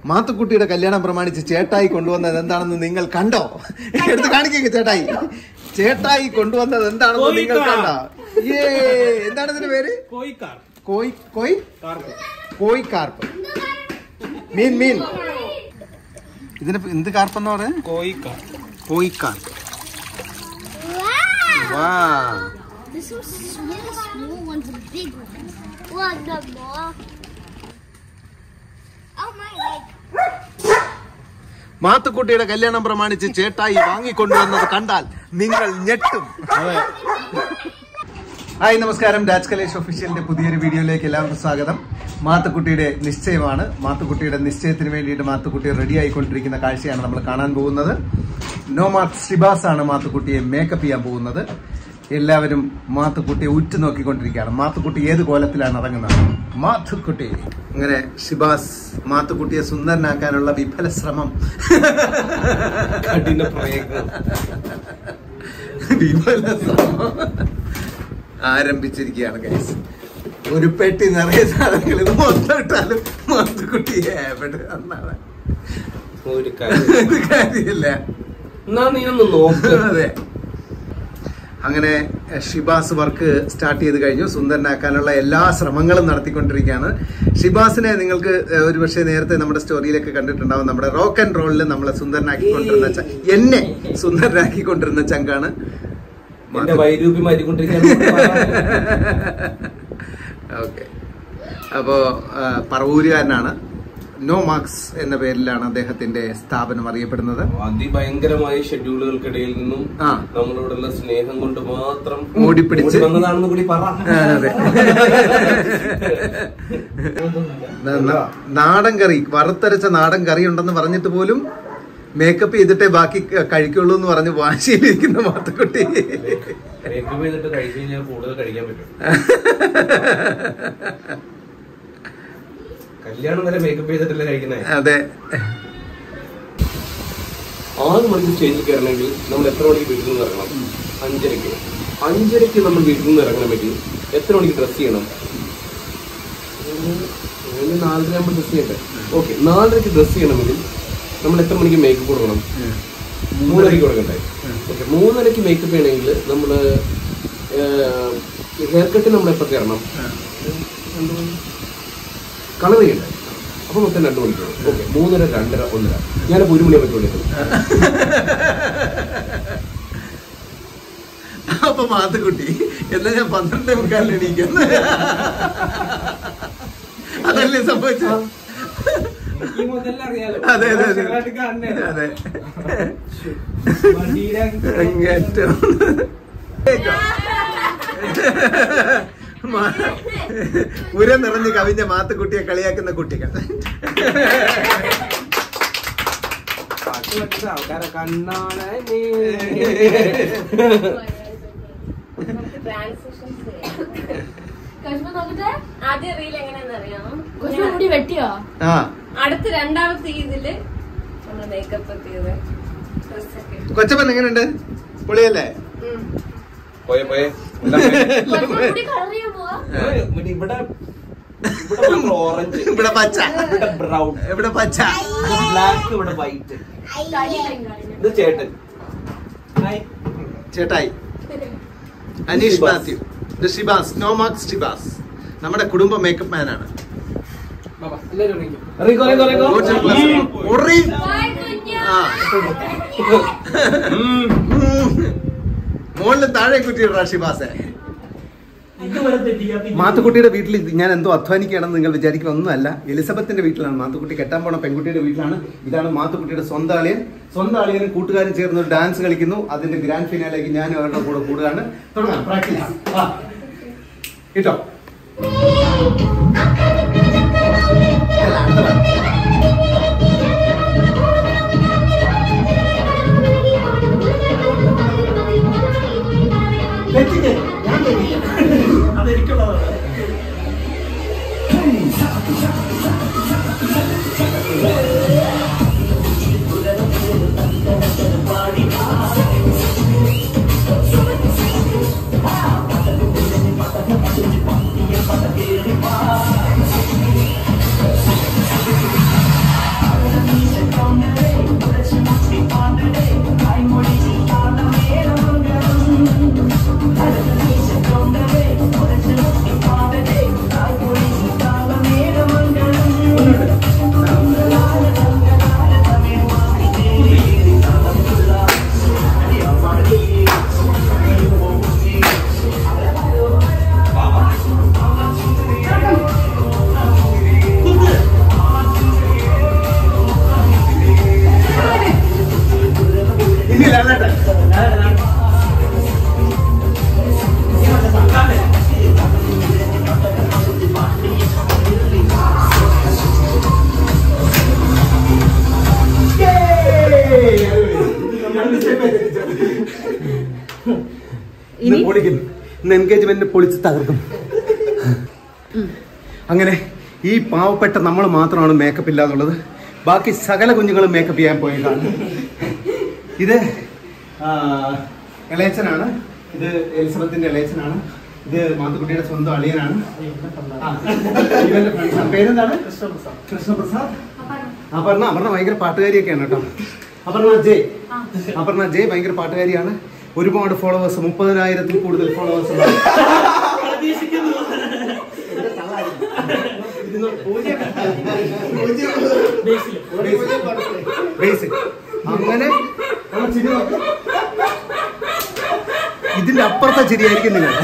മാത്തുക്കുട്ടിയുടെ കല്യാണം പ്രമാണിച്ച് ചേട്ടായി കൊണ്ടുവന്നത് എന്താണെന്ന് നിങ്ങൾ കണ്ടോ എടുത്ത് കാണിക്കുക ചേട്ടായി ചേട്ടായി കൊണ്ടുവന്നത് എന്താണെന്ന് നിങ്ങൾ കണ്ടോ ഏ എന്താണ് ഇതിന്റെ പേര് കോയിക്കാർ കോയി കോയി കാർക്ക് കോയി കാർപ്പ് മീൻ മീൻ ഇതിന് എന്ത് കാർപ്പെന്ന് പറയാ കോയിക്കാർ കോയി കാർപ്പ് Wow! വാ There's some really small ones and big ones. Look, the ball. Oh my leg. മാത്തുക്കുട്ടിയുടെ കല്യാണം പ്രമാണിച്ച് ചേട്ടായി വാങ്ങിക്കൊണ്ടുവന്നത് കണ്ടാൽ നിങ്ങൾ ഞെട്ടും ഹായ് നമസ്കാരം രാജ് കലേഷ് ഒഫീഷ്യലിന്റെ പുതിയൊരു വീഡിയോയിലേക്ക് എല്ലാവർക്കും സ്വാഗതം മാത്തുക്കുട്ടിയുടെ നിശ്ചയമാണ് മാത്തുക്കുട്ടിയുടെ നിശ്ചയത്തിന് വേണ്ടിയിട്ട് മാത്തുക്കുട്ടി റെഡി ആയിക്കൊണ്ടിരിക്കുന്ന കാഴ്ചയാണ് നമ്മൾ കാണാൻ പോകുന്നത് നോമാത് ഷിബാസ് ആണ് മാത്തുക്കുട്ടിയെ മേക്കപ്പ് ചെയ്യാൻ പോകുന്നത് എല്ലാവരും മാത്തുക്കുട്ടിയെ ഉറ്റുനോക്കിക്കൊണ്ടിരിക്കുകയാണ് മാത്തുക്കുട്ടി ഏത് കോലത്തിലാണ് ഇറങ്ങുന്നത് മാത്തുക്കുട്ടി അങ്ങനെ ഷിബാസ് മാത്തുക്കുട്ടിയെ സുന്ദരനാക്കാനുള്ള വിഫല ശ്രമം കഠിന പ്രയത്നം വിഫല ശ്രമം ആരംഭിച്ചിരിക്കുകയാണ് ഗൈസ് ഒരു പെട്ടി നിറയെ സാധനങ്ങൾ ഇത് മൊത്തം ഇട്ടാലും മാത്തുക്കുട്ടിയെ എവിടെ എന്നാണ് ഒരു കാര്യം ഇത് കാര്യമില്ല എന്നാ നീ ഒന്ന് നോക്ക് അതെ അങ്ങനെ എഹ്, ഷിബാസ് വർക്ക് സ്റ്റാർട്ട് ചെയ്ത് കഴിഞ്ഞു സുന്ദരനാക്കാനുള്ള എല്ലാ ശ്രമങ്ങളും നടത്തിക്കൊണ്ടിരിക്കുകയാണ് ഷിബാസിനെ നിങ്ങൾക്ക് എഹ്, ഒരു പക്ഷേ നേരത്തെ നമ്മുടെ സ്റ്റോറിയിലൊക്കെ കണ്ടിട്ടുണ്ടാവും നമ്മുടെ റോക്ക് ആൻഡ് റോളിൽ നമ്മളെ സുന്ദരനാക്കിക്കൊണ്ടിരുന്ന ച- എന്നെ സുന്ദരനാക്കിക്കൊണ്ടിരുന്ന ചങ്കാണ് എന്റെ വൈരൂപി മാറ്റിക്കൊണ്ടിരിക്കുകയാണ് ഓക്കെ അപ്പോ ആ, പറവൂരുകാരനാണ് നോ മാർക്സ് എന്ന പേരിലാണ് അദ്ദേഹത്തിന്റെ സ്ഥാപനം അറിയപ്പെടുന്നത് അതിഭയങ്കരമായ ഷെഡ്യൂളുകൾക്കിടയിൽ നിന്നും ആ. നമ്മളോടുള്ള സ്നേഹം കൊണ്ട് മാത്രം ഓടിപ്പിടിച്ച് ഓടി വന്നതാണെന്ന് കൂടി പറ ആ, അതെ ന- ന- നാടൻ കറി വറുത്തരച്ച നാടൻ കറി ഉണ്ടെന്ന് പറഞ്ഞിട്ട് പോലും മേക്കപ്പ് ചെയ്തിട്ടേ ബാക്കി ക- കഴിക്കുള്ളൂ എന്ന് പറഞ്ഞ് വാശിയിലിരിക്കുന്ന മാത്തുക്കുട്ടി മേക്കപ്പ് ചെയ്തിട്ട് കഴിച്ചു കഴിഞ്ഞാൽ കൂടുതൽ കഴിക്കാൻ പറ്റും കല്യാണം വരെ മേക്കപ്പ് ചെയ്തിട്ടല്ലേ കഴിക്കുന്നേ അതെ ആറ് മണിക്ക് സ്റ്റേജിൽ കയറണമെങ്കിൽ നമ്മൾ എത്ര മണിക്ക് വീട്ടിൽ നിന്ന് ഇറങ്ങണം അഞ്ചരയ്ക്ക് അഞ്ചരയ്ക്ക് നമ്മൾ വീട്ടിൽ നിന്ന് ഇറങ്ങണമെങ്കിൽ എത്ര മണിക്ക് ഡ്രസ് ചെയ്യണം ഒരു നാലര ആകുമ്പോൾ ഡ്രസ് ചെയ്യട്ടെ ഓക്കെ നാലരയ്ക്ക് ഡ്രസ് ചെയ്യണമെങ്കിൽ നമ്മൾ എത്ര മണിക്ക് മേക്കപ്പ് കൊടുക്കണം മൂന്നരയ്ക്ക് കൊടുക്കണ്ടേ ഓക്കെ മൂന്നരയ്ക്ക് മേക്കപ്പ് ചെയ്യണമെങ്കിൽ നമ്മൾ ഹെയർ കട്ട് നമ്മൾ എപ്പോൾ കയറണം കളർ ചെയ്യണ്ടേ അപ്പൊ മൊത്തം രണ്ട് മണിക്കൂർ ഓക്കെ മൂന്നര രണ്ടര ഒന്നര ഞാനിപ്പോ ഒരു മണിയാകുമ്പോൾ വിളിക്കും അപ്പൊ മാത്തുക്കുട്ടി എന്നാ ഞാൻ പന്ത്രണ്ടേ മുക്കാലിന് എണീക്കുന്നു അതല്ലേ സംഭവിച്ചത് അതെ അതെ അതെ അതെ അങ്ങേറ്റം മാ- ഉര നിറഞ്ഞ് കവിഞ്ഞ മാത്തുക്കുട്ടിയെ കളിയാക്കുന്ന കുട്ടികൾ ആൾക്കാരെ കണ്ണാണ് ആദ്യം റീൽ എങ്ങനെയാന്ന് അറിയാമോ കൊച്ചു മുടി വെട്ടിയോ ആ അടുത്ത രണ്ടാമത്തെ ഇതില് നമ്മള് മേക്കപ്പ് ഒക്കെ ചെയ്ത് ഡ്രസ്സൊക്കെ ഇട്ട്. കൊച്ചപ്പൻ എങ്ങനെയുണ്ട് പൊളിയല്ലേ ഉം. പോയെ പോയെ കൊച്ചു മുടി കളർ ചെയ്യാൻ പോവാ ഇവിടെ ഇവിടെ ഓറഞ്ച് ഇവിടെ പച്ച ഇവിടെ ബ്രൗൺ ഇവിടെ പച്ച ബ്ലാക്ക് ഇവിടെ വൈറ്റ് ഇത് ചേട്ടൻ ചേട്ടായി അനീഷ് മാത്യു ഇത് ഷിബാസ് നോ മാർക്സ് ഷിബാസ് നമ്മുടെ കുടുംബ മേക്കപ്പ് മാനാണ് ഇറങ്ങിക്കോ, ഇറങ്ങിക്കോ, ഇറങ്ങിക്കോ. Coaching class. ഉറി. ആ. ഉം. മുകളിൽ താഴെ കുറ്റിയിടാ ഷിബാസെ മാത്തുക്കുട്ടിയുടെ വീട്ടിൽ ഇത് ഞാൻ എന്തോ അധ്വാനിക്കുകയാണെന്ന് നിങ്ങൾ വിചാരിക്കുന്ന ഒന്നുമല്ല എലിസബത്തിന്റെ വീട്ടിലാണ് മാത്തുക്കുട്ടി കെട്ടാൻ പോണ പെൺകുട്ടിയുടെ വീട്ടിലാണ് ഇതാണ് മാത്തുക്കുട്ടിയുടെ സ്വന്തം ആളിയൻ സ്വന്തം ആളിയനും കൂട്ടുകാരും ചേർന്ന് ഒരു ഡാൻസ് കളിക്കുന്നു അതിന്റെ ഗ്രാൻഡ് ഫിനാലേക്ക് ഞാൻ അവരുടെ കൂടെ കൂടുകയാണ് തുടങ്ങാം പ്രാക്ടീസ് കേട്ടോ Thank ഇന്ന് പൊളിക്കും ഇന്ന് എൻഗേജ്മെന്റ് പൊളിച്ച് തകർക്കും അങ്ങനെ ഈ പാവപ്പെട്ട നമ്മൾ മാത്രമാണ് മേക്കപ്പ് ഇല്ലാതുള്ളത് ബാക്കി സകല കുഞ്ഞുങ്ങളും മേക്കപ്പ് ചെയ്യാൻ പോയതാണ് ഇത് ആ, ഇളയച്ചനാണ് ഇത് എലിസബത്തിന്റെ ഇളയച്ചനാണ് ഇത് മാത്തുക്കുട്ടിയുടെ സ്വന്തം അളിയനാണ് ആ, ഇവന്റെ friends ആണ്. പേരെന്താണ് കൃഷ്ണപ്രസാദ് അപർണ അപർണ ഭയങ്കര പാട്ടുകാരിയൊക്കെയാണ് കേട്ടോ അപർണ ജയ് അപർണ ജയ് ഭയങ്കര പാട്ടുകാരിയാണ് ഒരുപാട് ഫോളോവേഴ്സ് മുപ്പതിനായിരത്തിൽ കൂടുതൽ ഫോളോവേഴ്സ് അങ്ങനെ ഉള്ള ചിരി നോക്ക്. ഇതിന്റെ അപ്പുറത്തെ ചിരിയായിരിക്കും നിങ്ങൾ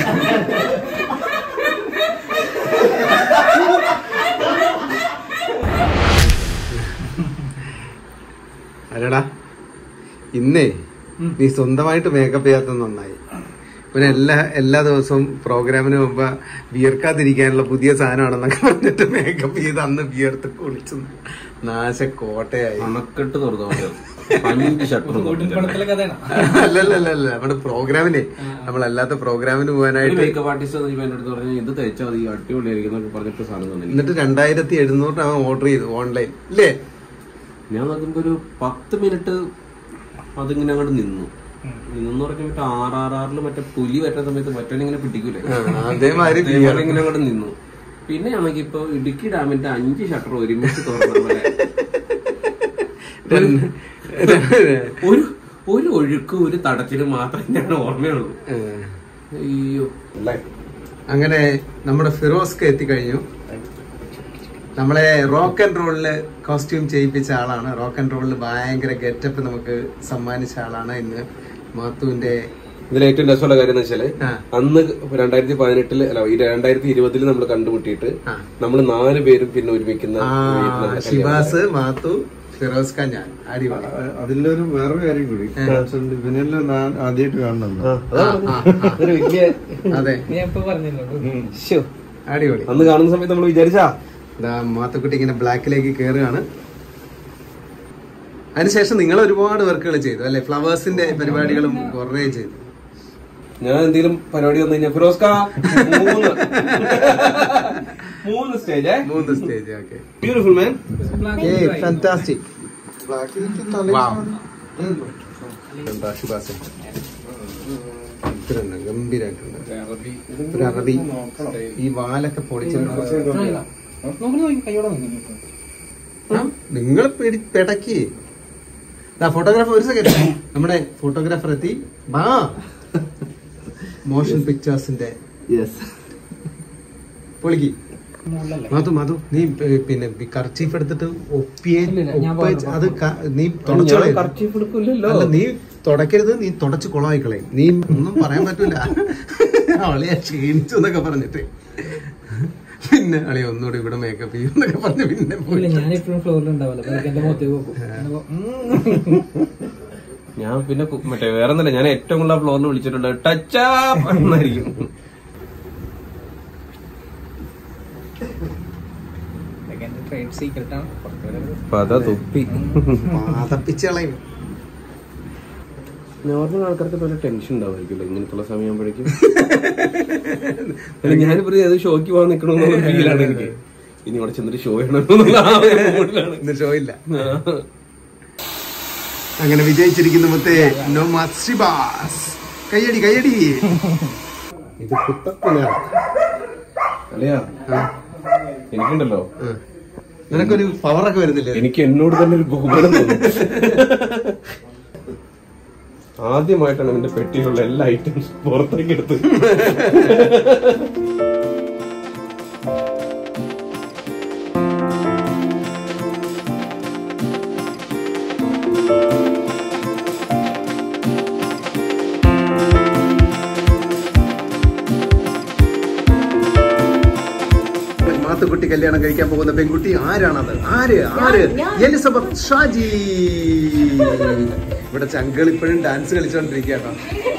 അല്ലടാ ഇന്നേ നീ സ്വന്തമായിട്ട് മേക്കപ്പ് ചെയ്യാത്തത് നന്നായി പിന്നെ എല്ലാ എല്ലാ ദിവസവും പ്രോഗ്രാമിന് മുമ്പ് വിയർക്കാതിരിക്കാനുള്ള പുതിയ സാധനമാണെന്നൊക്കെ പറഞ്ഞിട്ട് മേക്കപ്പ് ചെയ്ത് അന്ന് വിയർത്ത് കുളിച്ചു നാശ കോട്ടയായി അണക്കെട്ട് തുറന്നു അഞ്ച് ഷട്ടർ അല്ലല്ലല്ല നമ്മുടെ പ്രോഗ്രാമിനെ നമ്മളല്ലാത്ത പ്രോഗ്രാമിന് പോകാനായിട്ട് മേക്കപ്പ് ആർട്ടിസ്റ്റ് എന്റെ അടുത്ത് പറഞ്ഞു ഇത് തയ്ച്ചാൽ മതി അടിപൊളിയായിരിക്കും എന്നൊക്കെ പറഞ്ഞിട്ട് സാധനം തന്നെ എന്നിട്ട് രണ്ടായിരത്തി എഴുന്നൂറ് അവൻ ഓർഡർ ചെയ്തു ഓൺലൈൻ ഇല്ലേ ഞാൻ നോക്കുമ്പോ ഒരു പത്ത് മിനിറ്റ് അതിങ്ങനെ അങ്ങോട്ട് നിന്നു നിന്നു പറഞ്ഞിട്ട് ആർ ആർ ആറിൽ മറ്റേ പുലി പറ്റുന്ന സമയത്ത് മറ്റേ ഇങ്ങനെ പിടിക്കൂലേ ആ, അതേമാതിരി അതേപോലെ ഇങ്ങനെ അങ്ങോട്ട് നിന്നു പിന്നെ ആണെങ്കിൽ ഇപ്പൊ ഇടുക്കി ഡാമിന്റെ അഞ്ച് ഷട്ടർ ഒരുമിച്ച് തുറന്ന പോലെ ഒരു ഒരു ഒഴുക്ക് ഒരു തടച്ചില് മാത്രമേ ഞാൻ ഓർമ്മയുള്ളൂ അയ്യോ അങ്ങനെ നമ്മുടെ ഫിറോസ്ക്ക് എത്തിക്കഴിഞ്ഞു നമ്മളെ റോക്ക് ആൻഡ് റോളില് കോസ്റ്റ്യൂം ചെയ്യിപ്പിച്ച ആളാണ് റോക്ക് ആൻഡ് റോളിൽ ഭയങ്കര ഗെറ്റപ്പ് നമുക്ക് സമ്മാനിച്ച ആളാണ് ഇന്ന് മാത്തുവിന്റെ ഇതിൽ ഏറ്റവും രസമുള്ള കാര്യം എന്ന് വെച്ചാല് ആ. അന്ന് രണ്ടായിരത്തി പതിനെട്ടില് അല്ല ഈ രണ്ടായിരത്തി ഇരുപതില് നമ്മൾ കണ്ടുമുട്ടിയിട്ട് ആ. നമ്മൾ നാല് പേരും പിന്നെ ഒരുമിക്കുന്ന ആ ഒരു നമ്മുടെ ഷിബാസ് മാത്തു ഫിറോസ് ഖാൻ ഞാൻ അടിപൊളി അതിലൊരു വേറൊരു കാര്യം കൂടി ഇവനെല്ലാം ഞാൻ ആദ്യമായിട്ട് കാണുന്നത് ആ, ആ, ആ. അതെ ശ്ശോ. അടിപൊളി അന്ന് കാണുന്ന സമയത്ത് നമ്മൾ വിചാരിച്ചാ ഇതാ മാത്തുക്കുട്ടി ഇങ്ങനെ ബ്ലാക്കിലേക്ക് കയറുകയാണ് അതിനുശേഷം നിങ്ങൾ ഒരുപാട് വർക്കുകൾ ചെയ്തു അല്ലെ ഫ്ലവേഴ്സിന്റെ പരിപാടികളും കുറേ ചെയ്തു ഞാൻ എന്തെങ്കിലും പരിപാടി വന്നു കഴിഞ്ഞാൽ ഫിറോസ്ക മൂന്ന് മൂന്ന് സ്റ്റേജ് മൂന്ന് stage okay beautiful man fantastic ഗംഭീരായിട്ടുണ്ട് ഒരു അറബി ഈ വാലൊക്കെ പൊളിച്ചു നിങ്ങൾ പെടക്കി ഫോട്ടോഗ്രാഫർ ഒരു സെക്കൻഡ് നമ്മുടെ ഫോട്ടോഗ്രാഫർ എത്തി വാ മോഷൻ പിക്ചേഴ്സിന്റെ പൊളിക്ക് മധു മധു നീ പി- പിന്നെ കർച്ചീഫ് എടുത്തിട്ട് ഒപ്പിയെ ഒപ്പിയെ അത് ക- നീ തുടച്ചോളെ അല്ല നീ തുടക്കരുത് നീ തുടച്ച് കുളമായിക്കളെ നീ ഒന്നും പറയാൻ പറ്റൂല അവളെ ക്ഷീണിച്ചു എന്നൊക്കെ പറഞ്ഞിട്ട് പിന്നെ അളിയ ഒന്നുകൂടി ഇവിടെ മേക്കപ്പ് ചെയ്യും എന്നൊക്കെ പറഞ്ഞ് പിന്നെ പോയി ഞാനെപ്പോഴും ഫ്ലോറിൽ ഉണ്ടാവില്ല എന്റെ മുഖത്തേക്ക് നോക്കും ഞാൻ പിന്നെ കു- മറ്റേ വേറെ ഒന്നല്ല ഞാൻ ഏറ്റവും കൂടുതൽ ഫ്ലോറിൽ വിളിച്ചിട്ടുണ്ട് ടച്ചാപ്പ് എന്നായിരിക്കും എന്റെ ട്രേഡ് സീക്രട്ട് ആണ് പുറത്തുവരെ പത തൊപ്പി പാതപ്പിച്ച് കളയും നോർമൽ ആൾക്കാർക്ക് നല്ല ടെൻഷൻ ഉണ്ടാവുമായിരിക്കുമല്ലോ ഇങ്ങനത്തുള്ള സമയമാകുമ്പോഴേക്കും ഞാനിപ്പോ അത് ഷോക്ക് പോകാൻ നിൽക്കണമെന്നുള്ള ഫീലാണ് എനിക്ക് ഇനി ഇവിടെ ചെന്നിട്ട് ഷോ ചെയ്യണമെന്നുള്ള ആ ഒരു മൂഡിലാണ്. ഇന്ന് ഷോ ഇല്ല അങ്ങനെ വിജയിച്ചിരിക്കുന്ന മുത്തേ നോ മത്സിബാസ് കയ്യടി കയ്യടി ഇത് കുത്തപ്പനാ അല്ലയാ എനിക്കുണ്ടല്ലോ നിനക്കൊരു പവറൊക്കെ വരുന്നില്ലേ എനിക്ക് എന്നോട് തന്നെ ഒരു ബഹുമാനം തോന്നി ആദ്യമായിട്ടാണ് എന്റെ പെട്ടിയിലുള്ള എല്ലാ ഐറ്റംസ് പുറത്തേക്ക് എടുത്ത് മാത്തുക്കുട്ടി കല്യാണം കഴിക്കാൻ പോകുന്ന പെൺകുട്ടി ആരാണത് ആര് ആര് എലിസബത്ത് ഷാജി ഇവിടെ ചങ്കൾ ഇപ്പോഴും ഡാൻസ് കളിച്ചോണ്ടിരിക്കുകയാണ്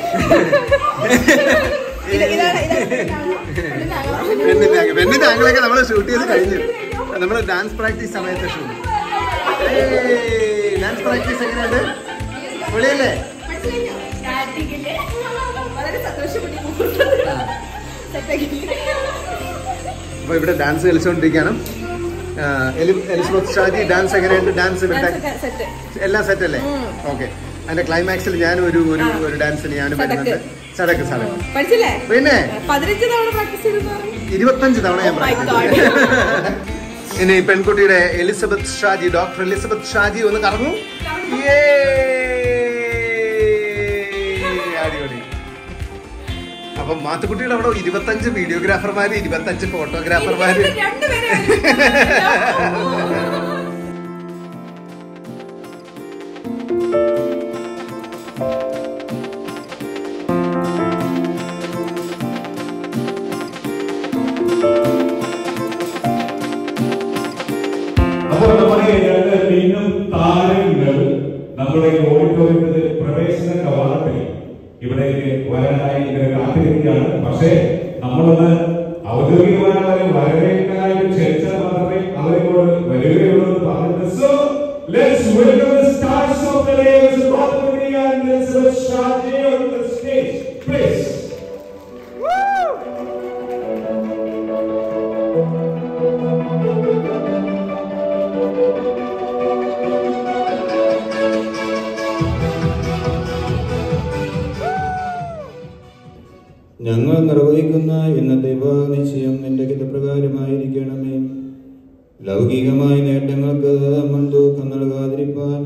പെണ്ണിന്റെ ആംഗിൾ പെണ്ണിന്റെ ആംഗിളൊക്കെ നമ്മൾ ഷൂട്ട് ചെയ്ത് കഴിഞ്ഞു നമ്മൾ ഡാൻസ് പ്രാക്ടീസ് സമയത്ത് ഷൂട്ട് ഡാൻസ് പ്രാക്ടീസ് എങ്ങനെയുണ്ട് പൊളിയല്ലേ പ്രാക്ടീസ് കഴിഞ്ഞോ സ്റ്റാർട്ടിങ്ങില് വളരെ സന്തോഷപ്പെട്ടു മുഹൂർത്തം സെറ്റാക്കി അപ്പൊ ഇവിടെ ഡാൻസ് കളിച്ചുകൊണ്ടിരിക്കുകയാണ് ആ, എലി- എലിസബത്ത് ഷാജി ഡാൻസ് എങ്ങനെയുണ്ട് ഡാൻസ് ഇവിടെ സെറ്റ് എല്ലാം സെറ്റ് അല്ലേ ഓക്കെ അതിന്റെ ക്ലൈമാക്സിൽ ഞാനും ഒരു ഒരു ഒരു ഡാൻസിന് ഞാനും വരുന്നുണ്ട് സടക്ക് സടക്ക് പഠിച്ചില്ലേ പിന്നെ പതിനഞ്ച് തവണ പ്രാക്ടീസ് ചെയ്തെന്ന് പറഞ്ഞു ഇരുപത്തഞ്ച് തവണ ഞാൻ Oh my പ്രാക്ടീസ് ഇനി പെൺകുട്ടിയുടെ Elizabeth Shaji doctor Elizabeth Shaji ഒന്ന് കറങ്ങൂ Yay! അടിപൊളി അപ്പൊ മാത്തുക്കുട്ടിയുടെ അവിടെ ഇരുപത്തഞ്ച് വീഡിയോഗ്രാഫർമാര് ഇരുപത്തഞ്ച് ഫോട്ടോഗ്രാഫർമാര് രണ്ടുപേരെ അപ്പോൾ നമ്മുടെ രണ്ട് മിന്നും താരങ്ങൾ നമ്മുടെ ഈ ഓഡിറ്റോറിയത്തിൽ പ്രവേശന കവാടത്തിൽ ഇവിടേക്ക് വരാനായി ഇങ്ങനെ കാത്തിരിക്കുകയാണ് പക്ഷേ നമ്മളൊന്ന് ഔദ്യോഗികമായി വരവേൽക്കാനായി ക്ഷണിച്ചാൽ മാത്രമേ അവരിങ്ങോട്ട് വരികയുള്ളൂ എന്ന് പറഞ്ഞിട്ട് so let's welcome the stars of the day mister Babumani and mister Shaji on the stage please ഞങ്ങൾ നിർവഹിക്കുന്ന ഇന്നത്തെ വിവാഹ നിശ്ചയം നിന്റെ ഹിതപ്രകാരമായിരിക്കണമേ ലൗകികമായ നേട്ടങ്ങൾക്ക് മുൻതൂക്കം നൽകാതിരിപ്പാൻ